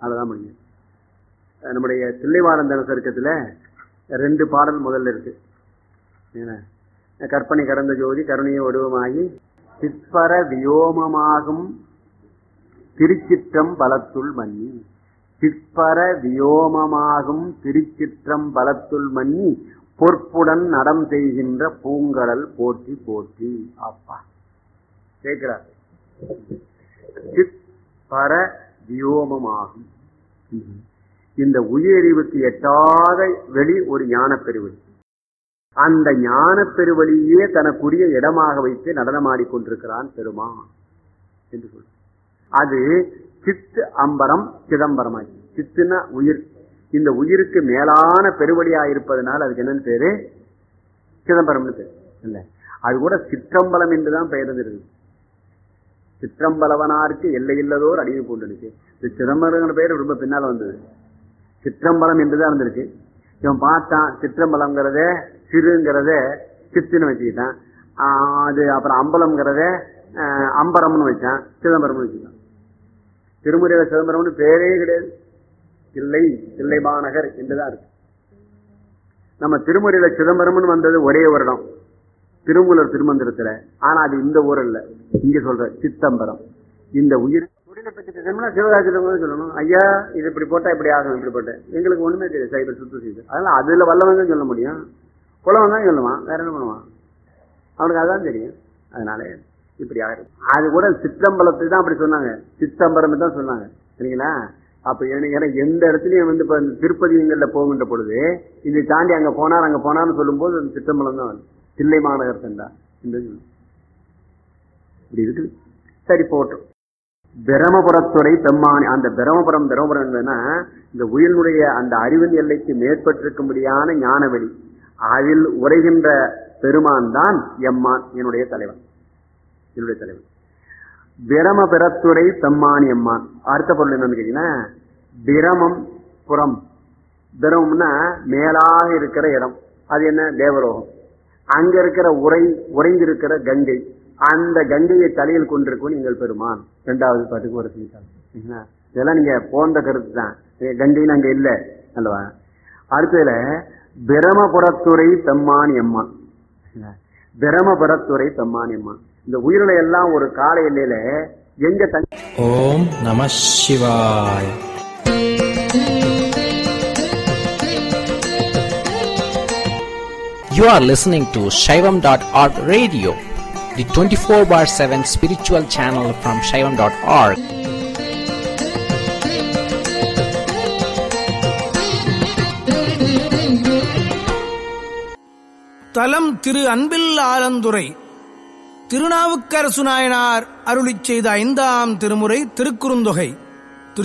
அவ்வளவுதான் முடியும் அஹ் நம்முடைய தில்லைவாழந்தன சருக்கத்துல ரெண்டு பாடல் முதல்ல இருக்கு என்ன? கற்பனை கடந்த ஜோதி கருணைய வடிவமாகி சிற்பர வியோமமாகும் திருச்சிற்றம் பலத்துள் மன்னி சிற்பர வியோமமாகும் திருச்சிற்றம் பலத்துள் மன்னி பொற்புடன் நடம் செய்கின்ற பூங்கடல் போற்றி போற்றி அப்பா கேட்கிறார் சிற்பர வியோமமாகும் இந்த உயிரறிவுக்கு எட்டாத வெளி ஒரு ஞான பெருவெளி அந்த ஞான பெருவழியே தனக்குரிய இடமாக வைத்து நடனமாடிக்கொண்டிருக்கிறான் பெருமான் என்று சொல்ற அது சித்து அம்பரம் சிதம்பரமாகி சித்துனா உயிர் இந்த உயிருக்கு மேலான பெருவழியா இருப்பதனால் அதுக்கு என்னன்னு பேரு சிதம்பரம்னு பேரு இல்ல அது கூட சிற்றம்பலம் என்றுதான் பெயர் இருந்திருக்கு சிற்றம்பலவனாருக்கு எல்லையில்லதோர் அடிமை பூண்டனுக்கு இந்த சிதம்பரங்கிற பெயர் ரொம்ப பின்னால வந்தது சிற்றம்பலம் என்றுதான் இருந்திருக்கு இவன் பார்த்தான் சிற்றம்பலம்ங்கிறத சிறுங்கிறத சித்துன்னு வச்சுக்கிட்டான் ஆஹ் அது அப்புறம் அம்பலம்ங்கிறத ஆஹ் அம்பரம்னு வச்சான் சிதம்பரம்னு வச்சுக்கிட்டான் திருமுறையில சிதம்பரம்னு பேரே கிடையாது தில்லை தில்லை மாநகர் என்றுதான் இருக்கு நம்ம திருமுறையில சிதம்பரம்னு வந்தது ஒரே வருடம் திருமூலர் திருமந்திரத்துல ஆனா அது இந்த ஊர் இல்ல இங்க சொல்ற சித்தம்பரம் இந்த உயிர் தொழிலை பற்றி பேசணும்னா சிவகாசியில சொல்லணும் ஐயா இது இப்படி போட்டா இப்படி ஆகும் இப்படி போட்ட எங்களுக்கு ஒண்ணுமே தெரியாது சைபர் சுத்தம் செய்து அதனால அதுல வல்லவங்க சொல்ல முடியும் குலவன் தான் சொல்லுவான் வேற என்ன பண்ணுவான் அவனுக்கு அதான் தெரியும் அதனால இப்படி ஆயிரும் அது கூட சித்தம்பலத்தை தான் அப்படி சொன்னாங்க சித்தம்பரம் தான் சொன்னாங்க சரிங்களா அப்ப எனக்கு ஏன்னா எந்த இடத்துலயும் வந்து இப்ப இந்த திருப்பதிங்கள்ல போகின்ற பொழுது இதை தாண்டி அங்க போனார் அங்க போனார்னு சொல்லும்போது அந்த சித்தம்பலம் தான் வரும். தில்லை மாநகர் சென்றா இந்த இது. இப்படி இருக்குது சரி போட்டோம் பிரமபுரத்துறை பெம்மானி அந்த பிரமபுரம் பிரமபுரம் என்னன்னா இந்த உயிரினுடைய அந்த அறிவின் எல்லைக்கு மேற்பட்டிருக்கும்படியான ஞானவெளி அதில் உரைகின்ற பெருமான் தான் எம்மான் என்னுடைய தலைவன் என்னுடைய தலைவன் பிரமபுரத்துறை பெம்மானி எம்மான் அடுத்த பொருள் என்னன்னு கேட்டீங்கன்னா பிரமம் புறம் பிரமம்னா மேலாக இருக்கிற இடம் அது என்ன தேவரோகம் அங்க இருக்கிற உரை உறைந்திருக்கிற கங்கை அந்த கங்கையை தலையில் கொண்டிருக்கும் நீங்கள் பெருமான் இரண்டாவது பாட்டுக்கு ஒரு செய்தால் இதெல்லாம் நீங்க போன்ற கருத்து தான் கங்கைன்னு அங்க இல்ல அல்லவா அடுத்ததுல பிரமபுரத்துறை பெம்மான் எம்மான் பிரமபுரத்துறை பெம்மான் எம்மான் இந்த உயிரினை எல்லாம் ஒரு கால எல்லையில எங்க தங்கி ஓம் நம சிவாய் You are listening to Shaivam.org radio, the 24 bar 7 spiritual channel from Shaivam.org. தலம் திரு அன்பில் ஆலந்துரை திருநாவுக்கரசு நாயனார் அருளிச் செய்த ஐந்தாம் திருமுறை திருக்குறுந்தொகை